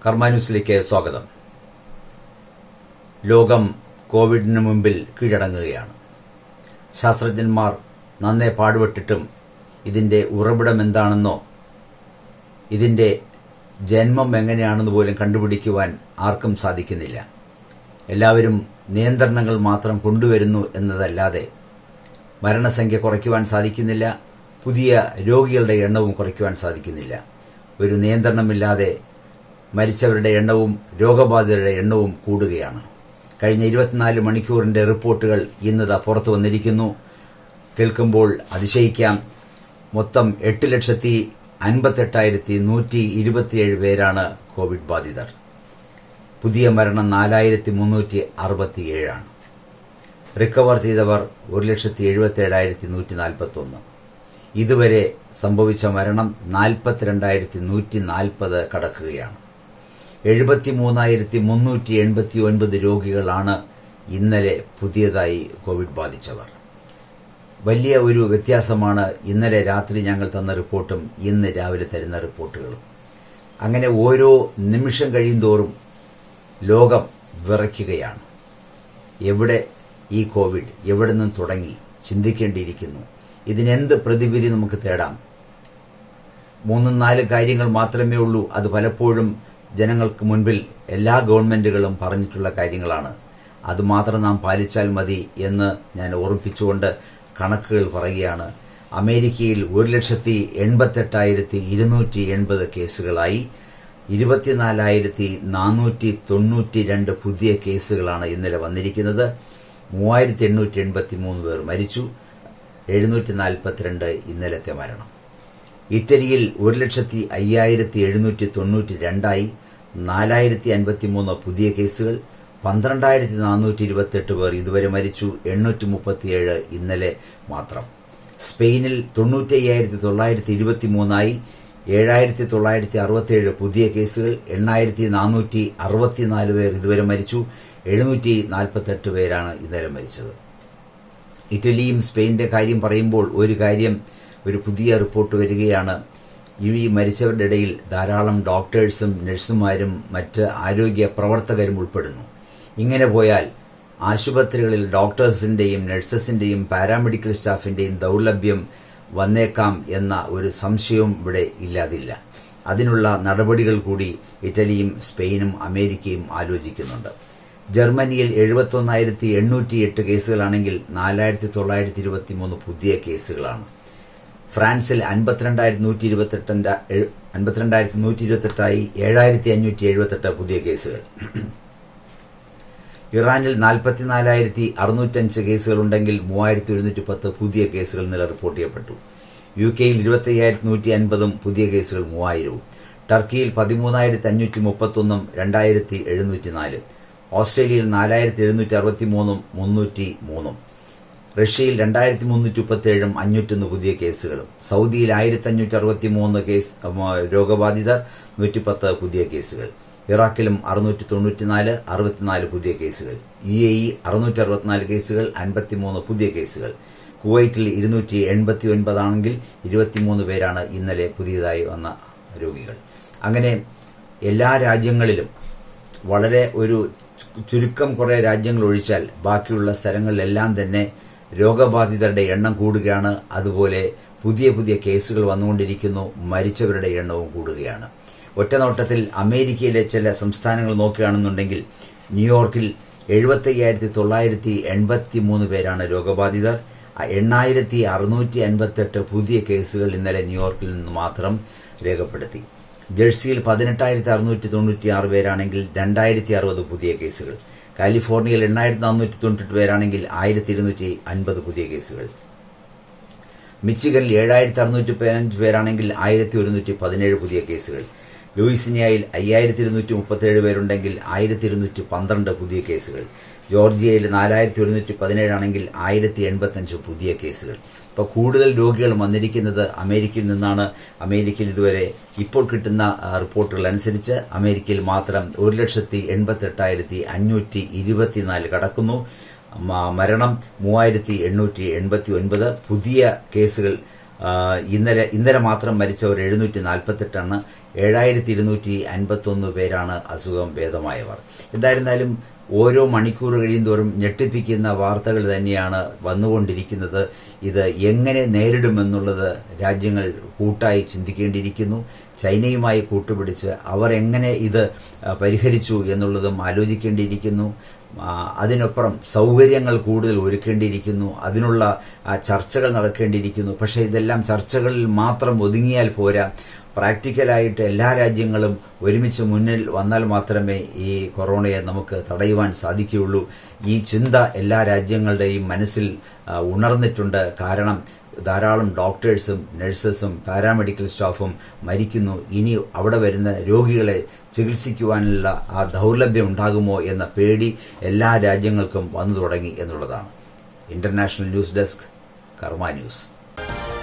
കർമാന്യൂസിലേക്ക് സ്വാഗതം ലോകം കോവിഡിന് മുമ്പിൽ കീഴടങ്ങുകയാണ് ശാസ്ത്രജ്ഞന്മാർ നന്നേ പാടുപെട്ടിട്ടും ഇതിന്റെ ഉറവിടം എന്താണെന്നോ ഇതിന്റെ ജന്മം എങ്ങനെയാണെന്ന് പോലും കണ്ടുപിടിക്കുവാൻ ആർക്കും സാധിക്കുന്നില്ല എല്ലാവരും നിയന്ത്രണങ്ങൾ മാത്രം കൊണ്ടുവരുന്നു എന്നതല്ലാതെ മരണസംഖ്യ കുറയ്ക്കുവാൻ സാധിക്കുന്നില്ല പുതിയ രോഗികളുടെ എണ്ണവും കുറയ്ക്കുവാൻ സാധിക്കുന്നില്ല ഒരു നിയന്ത്രണമില്ലാതെ മരിച്ചവരുടെ എണ്ണവും രോഗബാധിതരുടെ എണ്ണവും കൂടുകയാണ് കഴിഞ്ഞ ഇരുപത്തിനാല് മണിക്കൂറിന്റെ റിപ്പോർട്ടുകൾ ഇന്നതാ പുറത്തു വന്നിരിക്കുന്നു കേൾക്കുമ്പോൾ അതിശയിക്കാം മൊത്തം എട്ട് ലക്ഷത്തി അൻപത്തെട്ടായിരത്തി നൂറ്റി ഇരുപത്തിയേഴ് പേരാണ് കോവിഡ് ബാധിതർ പുതിയ മരണം നാലായിരത്തി മുന്നൂറ്റി അറുപത്തിയേഴാണ് റിക്കവർ ചെയ്തവർ ഒരു ലക്ഷത്തി എഴുപത്തിയേഴായിരത്തി നൂറ്റി നാൽപ്പത്തി ഒന്ന് ഇതുവരെ സംഭവിച്ച മരണം നാൽപ്പത്തിരണ്ടായിരത്തി നൂറ്റി നാൽപ്പത് കടക്കുകയാണ് എഴുപത്തിമൂന്നായിരത്തി മുന്നൂറ്റി എൺപത്തി ഒൻപത് രോഗികളാണ് ഇന്നലെ പുതിയതായി കോവിഡ് ബാധിച്ചവർ വലിയ ഒരു വ്യത്യാസമാണ് ഇന്നലെ രാത്രി ഞങ്ങൾ തന്ന റിപ്പോർട്ടും ഇന്ന് രാവിലെ തരുന്ന റിപ്പോർട്ടുകളും അങ്ങനെ ഓരോ നിമിഷം കഴിയുന്തോറും ലോകം വിറയ്ക്കുകയാണ് എവിടെ ഈ കോവിഡ് എവിടെ നിന്നും തുടങ്ങി ചിന്തിക്കേണ്ടിയിരിക്കുന്നു ഇതിനെന്ത് പ്രതിവിധി നമുക്ക് തേടാം മൂന്നും നാല് കാര്യങ്ങൾ മാത്രമേ ഉള്ളൂ അത് പലപ്പോഴും ജനങ്ങൾക്ക് മുൻപിൽ എല്ലാ ഗവൺമെന്റുകളും പറഞ്ഞിട്ടുള്ള കാര്യങ്ങളാണ് അത് മാത്രം നാം പാലിച്ചാൽ മതി എന്ന് ഞാൻ ഓർമ്മിപ്പിച്ചുകൊണ്ട് കണക്കുകൾ പറയുകയാണ് അമേരിക്കയിൽ ഒരു ലക്ഷത്തി എൺപത്തെട്ടായിരത്തി ഇരുന്നൂറ്റി എൺപത് കേസുകളായി ഇരുപത്തിനാലായിരത്തി നാനൂറ്റി തൊണ്ണൂറ്റി രണ്ട് പുതിയ കേസുകളാണ് ഇന്നലെ വന്നിരിക്കുന്നത് മൂവായിരത്തി എണ്ണൂറ്റി എൺപത്തി മൂന്ന് പേർ മരിച്ചു എഴുന്നൂറ്റി നാൽപ്പത്തിരണ്ട് ഇന്നലത്തെ മരണം ഇറ്റലിയിൽ ഒരു ലക്ഷത്തി അയ്യായിരത്തി എഴുന്നൂറ്റി തൊണ്ണൂറ്റി രണ്ടായി നാലായിരത്തി അൻപത്തി മൂന്ന് പുതിയ കേസുകൾ പന്ത്രണ്ടായിരത്തി നാനൂറ്റി ഇരുപത്തെട്ട് പേർ ഇതുവരെ മരിച്ചു എണ്ണൂറ്റി മുപ്പത്തിയേഴ് ഇന്നലെ മാത്രം സ്പെയിനിൽ തൊണ്ണൂറ്റി അയ്യായിരത്തി തൊള്ളായിരത്തി ഇരുപത്തി മൂന്നായി ഏഴായിരത്തി തൊള്ളായിരത്തി അറുപത്തിയേഴ് പുതിയ കേസുകൾ എണ്ണായിരത്തി നാനൂറ്റി അറുപത്തിനാല് പേർ ഇതുവരെ മരിച്ചു എഴുന്നൂറ്റി നാൽപ്പത്തെട്ട് പേരാണ് ഇന്നലെ മരിച്ചത് ഇറ്റലിയും സ്പെയിനിന്റെ കാര്യം പറയുമ്പോൾ ഒരു കാര്യം ഒരു പുതിയ റിപ്പോർട്ട് വരികയാണ് ഈ മരിച്ചവരുടെ ഇടയിൽ ധാരാളം ഡോക്ടേഴ്സും നഴ്സുമാരും മറ്റ് ആരോഗ്യ പ്രവർത്തകരും ഉൾപ്പെടുന്നു ഇങ്ങനെ പോയാൽ ആശുപത്രികളിൽ ഡോക്ടേഴ്സിന്റെയും നഴ്സസിന്റെയും പാരാമെഡിക്കൽ സ്റ്റാഫിന്റെയും ദൌർലഭ്യം വന്നേക്കാം എന്ന ഒരു സംശയവും ഇവിടെ ഇല്ലാതില്ല അതിനുള്ള നടപടികൾ കൂടി ഇറ്റലിയും സ്പെയിനും അമേരിക്കയും ആലോചിക്കുന്നുണ്ട് ജർമ്മനിയിൽ എഴുപത്തൊന്നായിരത്തി എണ്ണൂറ്റി എട്ട് കേസുകളാണെങ്കിൽ നാലായിരത്തി തൊള്ളായിരത്തി ഇരുപത്തി മൂന്ന് പുതിയ കേസുകളാണ് ഫ്രാൻസിൽ അൻപത്തിരണ്ടായിരത്തി നൂറ്റി ഇരുപത്തെട്ടിന്റെ അൻപത്തിരണ്ടായിരത്തി നൂറ്റി ഇരുപത്തെട്ടായി ഏഴായിരത്തി അഞ്ഞൂറ്റി എഴുപത്തെട്ട് പുതിയ കേസുകൾ ഇറാനിൽ നാൽപ്പത്തിനാലായിരത്തി അറുന്നൂറ്റഞ്ച് കേസുകളുണ്ടെങ്കിൽ മൂവായിരത്തി ഒരുന്നൂറ്റി പത്ത് പുതിയ കേസുകൾ ഇന്നലെ റിപ്പോർട്ട് ചെയ്യപ്പെട്ടു യു കെയിൽ ഇരുപത്തയ്യായിരത്തി നൂറ്റി അൻപതും പുതിയ കേസുകൾ മൂവായിരവും ടർക്കിയിൽ പതിമൂന്നായിരത്തി അഞ്ഞൂറ്റി മുപ്പത്തൊന്നും രണ്ടായിരത്തി എഴുന്നൂറ്റി നാല് ഓസ്ട്രേലിയയിൽ നാലായിരത്തി എഴുന്നൂറ്റി അറുപത്തി മൂന്നും മുന്നൂറ്റി മൂന്നും റഷ്യയിൽ രണ്ടായിരത്തി മുന്നൂറ്റി മുപ്പത്തിയേഴും അഞ്ഞൂറ്റൊന്ന് പുതിയ കേസുകളും സൗദിയിൽ ആയിരത്തി അഞ്ഞൂറ്റി അറുപത്തി മൂന്ന് കേസ് രോഗബാധിതർ നൂറ്റിപ്പത്ത് പുതിയ കേസുകൾ ഇറാഖിലും അറുന്നൂറ്റി തൊണ്ണൂറ്റിനാല് അറുപത്തിനാല് പുതിയ കേസുകൾ യു എ ഇ അറുന്നൂറ്റി അറുപത്തിനാല് കേസുകൾ അൻപത്തിമൂന്ന് പുതിയ കേസുകൾ കുവൈറ്റിൽ ഇരുന്നൂറ്റി എൺപത്തി ഒൻപതാണെങ്കിൽ ഇരുപത്തിമൂന്ന് പേരാണ് ഇന്നലെ പുതിയതായി വന്ന രോഗികൾ അങ്ങനെ എല്ലാ രാജ്യങ്ങളിലും വളരെ ഒരു ചുരുക്കം കുറെ രാജ്യങ്ങൾ ഒഴിച്ചാൽ ബാക്കിയുള്ള സ്ഥലങ്ങളിലെല്ലാം തന്നെ രോഗബാധിതരുടെ എണ്ണം കൂടുകയാണ് അതുപോലെ പുതിയ പുതിയ കേസുകൾ വന്നുകൊണ്ടിരിക്കുന്നു മരിച്ചവരുടെ എണ്ണവും കൂടുകയാണ് ഒറ്റനോട്ടത്തിൽ അമേരിക്കയിലെ ചില സംസ്ഥാനങ്ങൾ നോക്കുകയാണെന്നുണ്ടെങ്കിൽ ന്യൂയോർക്കിൽ എഴുപത്തയ്യായിരത്തി തൊള്ളായിരത്തി എൺപത്തി മൂന്ന് പേരാണ് രോഗബാധിതർ എണ്ണായിരത്തി അറുന്നൂറ്റി അൻപത്തെട്ട് പുതിയ കേസുകൾ ഇന്നലെ ന്യൂയോർക്കിൽ നിന്ന് മാത്രം രേഖപ്പെടുത്തി ജേഴ്സിയിൽ പതിനെട്ടായിരത്തി അറുന്നൂറ്റി തൊണ്ണൂറ്റി ആറ് പേരാണെങ്കിൽ രണ്ടായിരത്തി അറുപത് പുതിയ കേസുകൾ കാലിഫോർണിയയിൽ എണ്ണായിരത്തി നാനൂറ്റി തൊണ്ണൂറ്റി പേരാണെങ്കിൽ ആയിരത്തി ഇരുന്നൂറ്റി അൻപത് പുതിയ കേസുകൾ മിച്ചിഗനിൽ ഏഴായിരത്തി അറുന്നൂറ്റി പതിനഞ്ച് പേരാണെങ്കിൽ ആയിരത്തി ഒരുന്നൂറ്റി പതിനേഴ് പുതിയ കേസുകൾ ലൂയിസിനിയയിൽ അയ്യായിരത്തി ഇരുന്നൂറ്റി മുപ്പത്തേഴ് പേരുണ്ടെങ്കിൽ ആയിരത്തി ഇരുന്നൂറ്റി പന്ത്രണ്ട് പുതിയ കേസുകൾ ജോർജിയയിൽ നാലായിരത്തി ഒരുന്നൂറ്റി പതിനേഴാണെങ്കിൽ ആയിരത്തി എൺപത്തഞ്ച് പുതിയ കേസുകൾ ഇപ്പോൾ കൂടുതൽ രോഗികൾ വന്നിരിക്കുന്നത് അമേരിക്കയിൽ നിന്നാണ് അമേരിക്കയിൽ ഇതുവരെ ഇപ്പോൾ കിട്ടുന്ന റിപ്പോർട്ടുകൾ അനുസരിച്ച് അമേരിക്കയിൽ മാത്രം ഒരു ലക്ഷത്തി എൺപത്തെട്ടായിരത്തി അഞ്ഞൂറ്റി ഇരുപത്തിനാല് കടക്കുന്നു മരണം മൂവായിരത്തി എണ്ണൂറ്റി എൺപത്തി ഒൻപത് പുതിയ കേസുകൾ ആ, ഇന്നലെ ഇന്നലെ മാത്രം മരിച്ചവർ എഴുന്നൂറ്റി നാൽപ്പത്തെട്ടാണ് ഏഴായിരത്തി ഇരുന്നൂറ്റി അൻപത്തൊന്ന് പേരാണ് അസുഖം ഭേദമായവർ എന്തായിരുന്നാലും ഓരോ മണിക്കൂർ കഴിയുന്തോറും ഞെട്ടിപ്പിക്കുന്ന വാർത്തകൾ തന്നെയാണ് വന്നുകൊണ്ടിരിക്കുന്നത് ഇത് എങ്ങനെ നേരിടുമെന്നുള്ളത് രാജ്യങ്ങൾ കൂട്ടായി ചിന്തിക്കേണ്ടിയിരിക്കുന്നു ചൈനയുമായി കൂട്ടുപിടിച്ച് അവർ എങ്ങനെ ഇത് ആ, പരിഹരിച്ചു എന്നുള്ളതും ആലോചിക്കേണ്ടിയിരിക്കുന്നു ആ, അതിനപ്പുറം സൗകര്യങ്ങൾ കൂടുതൽ ഒരുക്കേണ്ടിയിരിക്കുന്നു അതിനുള്ള ആ, ചർച്ചകൾ നടക്കേണ്ടിയിരിക്കുന്നു പക്ഷേ ഇതെല്ലാം ചർച്ചകളിൽ മാത്രം ഒതുങ്ങിയാൽ പോരാ പ്രാക്ടിക്കലായിട്ട് എല്ലാ രാജ്യങ്ങളും ഒരുമിച്ച് മുന്നിൽ വന്നാൽ മാത്രമേ ഈ കൊറോണയെ നമുക്ക് തടയുവാൻ സാധിക്കുകയുള്ളൂ ഈ ചിന്ത എല്ലാ രാജ്യങ്ങളുടെയും മനസ്സിൽ ആ, ഉണർന്നിട്ടുണ്ട് കാരണം ധാരാളം ഡോക്ടേഴ്സും നഴ്സസും പാരാമെഡിക്കൽ സ്റ്റാഫും മരിക്കുന്നു ഇനി അവിടെ വരുന്ന രോഗികളെ ചികിത്സിക്കുവാനുള്ള ആ ദൗർലഭ്യം ഉണ്ടാകുമോ എന്ന പേടി എല്ലാ രാജ്യങ്ങൾക്കും വന്നു തുടങ്ങി എന്നുള്ളതാണ് international news desk Karma news